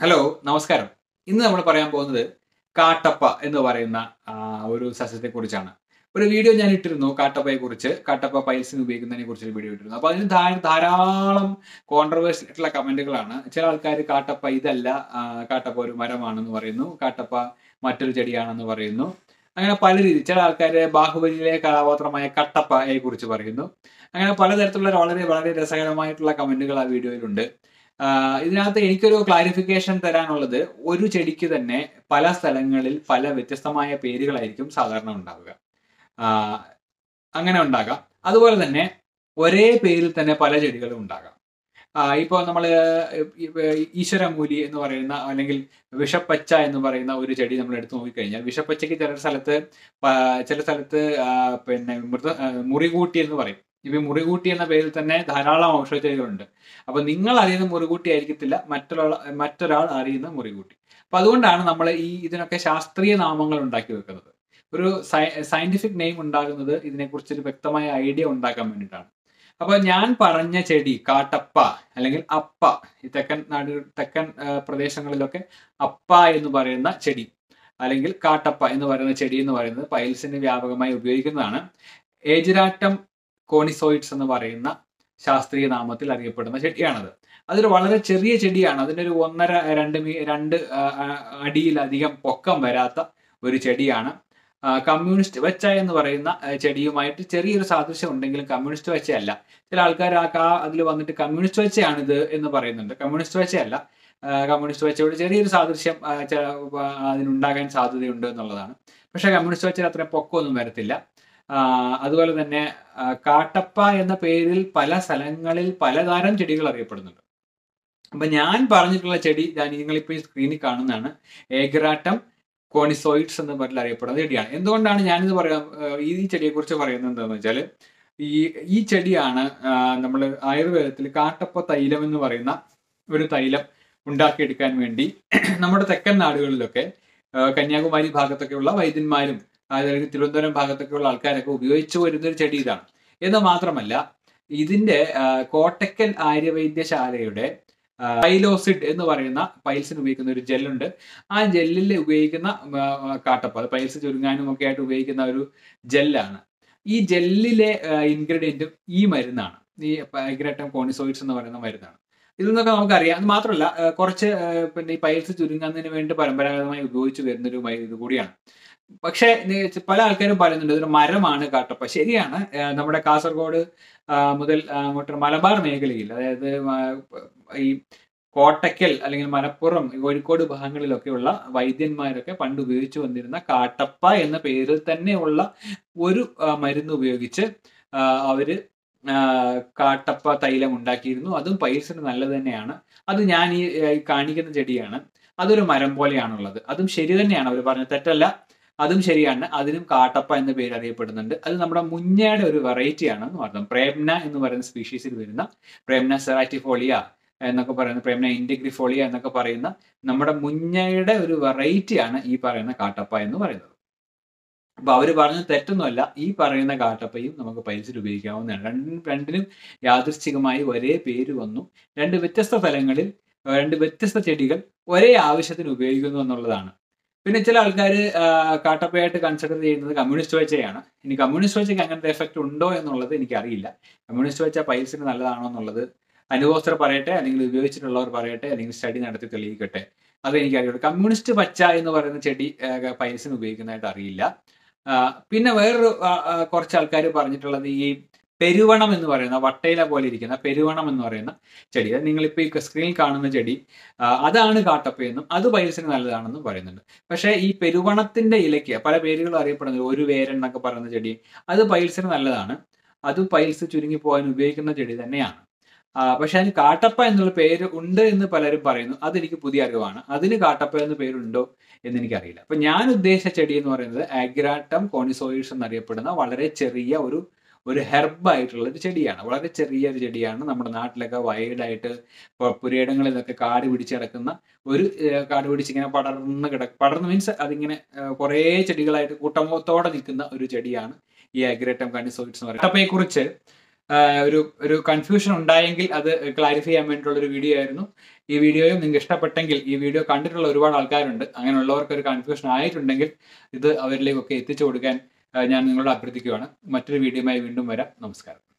hello നമസ്കാരം ഇന്ന് നമ്മൾ പറയാൻ പോകുന്നത് കാട്ടപ്പ എന്ന് പറയുന്ന ആ, ഒരു സസ്യത്തെ കുറിച്ചാണ് ഒരു വീഡിയോ ഞാൻ ഇട്ടിരുന്നു കാട്ടപ്പയെ കുറിച്ച് കാട്ടപ്പ പൈൽസിന് ഉപയോഗിക്കുന്നതിനെ കുറിച്ച് ഒരു വീഡിയോ ഇട്ടിരുന്നു അപ്പൊ അതിന് ധാ- ധാരാളം കോൺട്രവേഴ്സി ആയിട്ടുള്ള കമന്റുകളാണ് ചില ആൾക്കാർ കാട്ടപ്പ ഇതല്ല ആ, കാട്ടപ്പ ഒരു മരമാണെന്ന് പറയുന്നു കാട്ടപ്പ മറ്റൊരു ചെടിയാണെന്ന് പറയുന്നു അങ്ങനെ പല രീതി ചില ആൾക്കാർ ബാഹുബലിയിലെ കഥാപാത്രമായ കട്ടപ്പയെ കുറിച്ച് പറയുന്നു അങ്ങനെ പലതരത്തിലുള്ള വളരെ വളരെ രസകരമായിട്ടുള്ള കമന്റുകൾ ആ വീഡിയോയിലുണ്ട് ആഹ് ഇതിനകത്ത് എനിക്കൊരു ക്ലാരിഫിക്കേഷൻ തരാനുള്ളത് ഒരു ചെടിക്ക് തന്നെ പല സ്ഥലങ്ങളിൽ പല വ്യത്യസ്തമായ പേരുകളായിരിക്കും സാധാരണ ഉണ്ടാവുക ആഹ് അങ്ങനെ ഉണ്ടാകാം അതുപോലെ തന്നെ ഒരേ പേരിൽ തന്നെ പല ചെടികളും ഉണ്ടാകാം ആഹ് ഇപ്പോൾ നമ്മൾ ഈശ്വരമൂലി എന്ന് പറയുന്ന അല്ലെങ്കിൽ വിഷപ്പച്ച എന്ന് പറയുന്ന ഒരു ചെടി നമ്മൾ എടുത്തു നോക്കിക്കഴിഞ്ഞാൽ വിഷപ്പച്ചയ്ക്ക് ചില സ്ഥലത്ത് പ- ചില സ്ഥലത്ത് ആഹ് പിന്നെ മൃത ആഹ് മുറികൂട്ടി എന്ന് പറയും ഇപ്പൊ ഈ മുറികൂട്ടി എന്ന പേരിൽ തന്നെ ധാരാളം ഔഷധചെടികളുണ്ട് അപ്പൊ നിങ്ങൾ അറിയുന്ന മുറികൂട്ടി ആയിരിക്കത്തില്ല മറ്റൊരാൾ മറ്റൊരാൾ അറിയുന്ന മുറികൂട്ടി അപ്പൊ അതുകൊണ്ടാണ് നമ്മൾ ഈ ഇതിനൊക്കെ ശാസ്ത്രീയ നാമങ്ങൾ ഉണ്ടാക്കി വെക്കുന്നത് ഒരു സയന്റിഫിക് നെയിം ഉണ്ടാകുന്നത് ഇതിനെക്കുറിച്ച് ഒരു വ്യക്തമായ ഐഡിയ ഉണ്ടാക്കാൻ വേണ്ടിയിട്ടാണ് അപ്പൊ ഞാൻ പറഞ്ഞ ചെടി കാട്ടപ്പ അല്ലെങ്കിൽ അപ്പ ഈ തെക്കൻ നാട് തെക്കൻ ആ, പ്രദേശങ്ങളിലൊക്കെ അപ്പ എന്ന് പറയുന്ന ചെടി അല്ലെങ്കിൽ കാട്ടപ്പ എന്ന് പറയുന്ന ചെടി എന്ന് പറയുന്നത് പൈൽസിന് വ്യാപകമായി ഉപയോഗിക്കുന്നതാണ് ഏജിരാറ്റം കോണിസോയിഡ്സ് എന്ന് പറയുന്ന ശാസ്ത്രീയ നാമത്തിൽ അറിയപ്പെടുന്ന ചെടിയാണത് അതൊരു വളരെ ചെറിയ ചെടിയാണ് അതിനൊരു ഒന്നര രണ്ട് മീ രണ്ട് ആ, ആ, അടിയിലധികം പൊക്കം വരാത്ത ഒരു ചെടിയാണ് ആ, കമ്മ്യൂണിസ്റ്റ് വെച്ച എന്ന് പറയുന്ന ആ, ചെടിയുമായിട്ട് ചെറിയൊരു സാദൃശ്യം ഉണ്ടെങ്കിലും കമ്മ്യൂണിസ്റ്റ് വെച്ചയല്ല ചില ആൾക്കാർ ആ കാ അതിൽ വന്നിട്ട് കമ്മ്യൂണിസ്റ്റ് വെച്ചയാണിത് എന്ന് പറയുന്നുണ്ട് കമ്മ്യൂണിസ്റ്റ് വെച്ചയല്ല ആ, കമ്മ്യൂണിസ്റ്റ് വെച്ചയോട് ചെറിയൊരു സാദൃശ്യം ആ, ചെ- ആ, അതിനുണ്ടാകാൻ സാധ്യതയുണ്ട് എന്നുള്ളതാണ് പക്ഷേ കമ്മ്യൂണിസ്റ്റ് വെച്ചാൽ അത്രയും പൊക്കമൊന്നും വരത്തില്ല ആ, അതുപോലെ തന്നെ ആ, കാട്ടപ്പ എന്ന പേരിൽ പല സ്ഥലങ്ങളിൽ പലതരം ചെടികൾ അറിയപ്പെടുന്നുണ്ട് അപ്പൊ ഞാൻ പറഞ്ഞിട്ടുള്ള ചെടി ഞാൻ നിങ്ങളിപ്പോൾ ഈ സ്ക്രീനിൽ കാണുന്നതാണ് ഏഗ്രാറ്റം കോണിസോയിഡ്സ് എന്ന പേരിൽ അറിയപ്പെടുന്ന ചെടിയാണ് എന്തുകൊണ്ടാണ് ഞാനിത് പറയാം ആ, ഈ ചെടിയെ കുറിച്ച് പറയുന്നത് എന്താണെന്ന് വെച്ചാൽ ഈ ഈ ചെടിയാണ് നമ്മൾ ആയുർവേദത്തിൽ കാട്ടപ്പ തൈലം എന്ന് പറയുന്ന ഒരു തൈലം ഉണ്ടാക്കിയെടുക്കാൻ വേണ്ടി നമ്മുടെ തെക്കൻ നാടുകളിലൊക്കെ ആ, കന്യാകുമാരി ഭാഗത്തൊക്കെയുള്ള വൈദ്യന്മാരും അതായത് തിരുവനന്തപുരം ഭാഗത്തൊക്കെയുള്ള ആൾക്കാരൊക്കെ ഉപയോഗിച്ചു വരുന്ന ഒരു ചെടി ഇതാണ് എന്ന് മാത്രമല്ല ഇതിന്റെ ആ, കോട്ടക്കൽ ആര്യവൈദ്യശാലയുടെ പൈലോസിഡ് എന്ന് പറയുന്ന പൈൽസിന് ഉപയോഗിക്കുന്ന ഒരു ജെല്ലുണ്ട് ആ ജെല്ലിൽ ഉപയോഗിക്കുന്ന ആ, ആ, കാട്ടപ്പ അത് പൈൽസ് ചുരുങ്ങാനും ഒക്കെ ആയിട്ട് ഉപയോഗിക്കുന്ന ഒരു ജെല്ലാണ് ഈ ജെല്ലിലെ ഇൻഗ്രീഡിയന്റും ഈ മരുന്നാണ് ഈ പൈഗ്രറ്റം കോണിസോയിഡ്സ് എന്ന് പറയുന്ന മരുന്നാണ് ഇതിൽ നിന്നൊക്കെ നമുക്കറിയാം അത് മാത്രമല്ല ആ, കുറച്ച് ആ, പിന്നെ ഈ പൈൽസ് ചുരുങ്ങുന്നതിന് വേണ്ടി പരമ്പരാഗതമായി ഉപയോഗിച്ച് വരുന്നൊരു മ- ഇത് കൂടിയാണ് പക്ഷേ ഇത് പല ആൾക്കാരും പറയുന്നുണ്ട് ഇതൊരു മരമാണ് കാട്ടപ്പ ശരിയാണ് ആ, നമ്മുടെ കാസർഗോഡ് ആ, മുതൽ ആ, അങ്ങോട്ട് മലബാർ മേഖലയിൽ അതായത് ആ, ഈ കോട്ടക്കൽ അല്ലെങ്കിൽ മലപ്പുറം കോഴിക്കോട് ഭാഗങ്ങളിലൊക്കെയുള്ള വൈദ്യന്മാരൊക്കെ പണ്ട് ഉപയോഗിച്ചു വന്നിരുന്ന കാട്ടപ്പ എന്ന പേരിൽ തന്നെയുള്ള ഒരു ആ, മരുന്ന് ഉപയോഗിച്ച് ആ, അവര് ആ, കാട്ടപ്പ തൈലം ഉണ്ടാക്കിയിരുന്നു അതും പൈൽസിന് നല്ലത് തന്നെയാണ് അത് ഞാൻ ഈ ആ, ഈ കാണിക്കുന്ന ചെടിയാണ് അതൊരു മരം പോലെയാണുള്ളത് അതും ശരി തന്നെയാണ് അവർ പറഞ്ഞത് തെറ്റല്ല അതും ശരിയാണ് അതിനും കാട്ടപ്പ എന്ന പേര് അറിയപ്പെടുന്നുണ്ട് അത് നമ്മുടെ മുഞ്ഞയുടെ ഒരു വെറൈറ്റി ആണെന്ന് പറഞ്ഞു പ്രേംന എന്ന് പറയുന്ന സ്പീഷീസിൽ വരുന്ന പ്രേംന സെറാറ്റിഫോളിയ എന്നൊക്കെ പറയുന്ന പ്രേംന ഇൻഡിഗ്രിഫോളിയ എന്നൊക്കെ പറയുന്ന നമ്മുടെ മുഞ്ഞയുടെ ഒരു വെറൈറ്റി ആണ് ഈ പറയുന്ന കാട്ടപ്പ എന്ന് പറയുന്നത് അപ്പൊ അവര് പറഞ്ഞത് തെറ്റൊന്നുമല്ല ഈ പറയുന്ന കാട്ടപ്പയും നമുക്ക് പൈസയിൽ ഉപയോഗിക്കാവുന്നതാണ് രണ്ടിനും രണ്ടിനും യാദൃശ്ചികമായി ഒരേ പേര് വന്നു രണ്ട് വ്യത്യസ്ത സ്ഥലങ്ങളിൽ ഏഹ് രണ്ട് വ്യത്യസ്ത ചെടികൾ ഒരേ ആവശ്യത്തിന് ഉപയോഗിക്കുന്നു എന്നുള്ളതാണ് പിന്നെ ചില ആൾക്കാർ കാട്ടപ്പയായിട്ട് കൺസിഡർ ചെയ്യുന്നത് കമ്മ്യൂണിസ്റ്റ് വെച്ചയാണ് ഇനി കമ്മ്യൂണിസ്റ്റ് വെച്ചയ്ക്ക് അങ്ങനത്തെ എഫക്റ്റ് ഉണ്ടോ എന്നുള്ളത് എനിക്കറിയില്ല കമ്മ്യൂണിസ്റ്റ് വെച്ച പൈൽസിന് നല്ലതാണോ എന്നുള്ളത് അനുഭവസ്ഥർ പറയട്ടെ അല്ലെങ്കിൽ ഉപയോഗിച്ചിട്ടുള്ളവർ പറയട്ടെ അല്ലെങ്കിൽ സ്റ്റഡി നടത്തി തെളിയിക്കട്ടെ അത് എനിക്കറിയുള്ളൂ കമ്മ്യൂണിസ്റ്റ് പച്ച എന്ന് പറയുന്ന ചെടി ഏഹ്, പൈൽസിന് ഉപയോഗിക്കുന്നതായിട്ട് അറിയില്ല ആ, പിന്നെ വേറൊരു ആ, ആ, കുറച്ച് ആൾക്കാർ പറഞ്ഞിട്ടുള്ളത് ഈ പെരുവണം എന്ന് പറയുന്ന വട്ടയില പോലെ ഇരിക്കുന്ന പെരുവണം എന്ന് പറയുന്ന ചെടി അത് നിങ്ങളിപ്പോൾ ഈ സ്ക്രീനിൽ കാണുന്ന ചെടി ആ, അതാണ് കാട്ടപ്പയെന്നും അത് പൈൽസിന് നല്ലതാണെന്നും പറയുന്നുണ്ട് പക്ഷേ ഈ പെരുവണത്തിന്റെ ഇലയ്ക്ക് പല പേരുകളും അറിയപ്പെടുന്നത് ഒരു വേരൻ എന്നൊക്കെ പറയുന്ന ചെടി അത് പൈൽസിന് നല്ലതാണ് അത് പൈൽസ് ചുരുങ്ങി പോകാൻ ഉപയോഗിക്കുന്ന ചെടി തന്നെയാണ് ആ, പക്ഷെ അതിന് കാട്ടപ്പ എന്നുള്ള പേര് ഉണ്ട് എന്ന് പലരും പറയുന്നു അതെനിക്ക് പുതിയ അറിവാണ് അതിന് കാട്ടപ്പ എന്ന പേരുണ്ടോ എന്ന് എനിക്കറിയില്ല അപ്പൊ ഞാൻ ഉദ്ദേശിച്ച ചെടി എന്ന് പറയുന്നത് ആഗ്രാട്ടം കോണിസോയിഡ്സ് എന്നറിയപ്പെടുന്ന വളരെ ചെറിയ ഒരു ഒരു ഹെർബ് ആയിട്ടുള്ള ഒരു ചെടിയാണ് വളരെ ചെറിയ ഒരു ചെടിയാണ് നമ്മുടെ നാട്ടിലൊക്കെ വൈഡായിട്ട് പുരയിടങ്ങളിലൊക്കെ കാട് പിടിച്ച് കിടക്കുന്ന ഒരു ഏഹ്, കാട് പിടിച്ച് ഇങ്ങനെ പടർന്ന് കിട പടർന്ന് മീൻസ് അതിങ്ങനെ ഏഹ്, കുറേ ചെടികളായിട്ട് കൂട്ടമോത്തോടെ നിൽക്കുന്ന ഒരു ചെടിയാണ് ഈ ആഗ്രേറ്റം കണിസോയിഡ്സ് എന്ന് പറയുന്നത് കട്ടപ്പയെ കുറിച്ച് ഒരു ഒരു കൺഫ്യൂഷൻ ഉണ്ടായെങ്കിൽ അത് ക്ലാരിഫൈ ചെയ്യാൻ വേണ്ടിയിട്ടുള്ള ഒരു വീഡിയോ ആയിരുന്നു ഈ വീഡിയോയും നിങ്ങൾക്ക് ഇഷ്ടപ്പെട്ടെങ്കിൽ ഈ വീഡിയോ കണ്ടിട്ടുള്ള ഒരുപാട് ആൾക്കാരുണ്ട് അങ്ങനെയുള്ളവർക്ക് ഒരു കൺഫ്യൂഷൻ ആയിട്ടുണ്ടെങ്കിൽ ഇത് അവരിലേക്കൊക്കെ എത്തിച്ചു കൊടുക്കാൻ ആ, ഞാൻ നിങ്ങളോട് അഭ്യർത്ഥിക്കുകയാണ് മറ്റൊരു വീഡിയോയുമായി വീണ്ടും വരാം നമസ്കാരം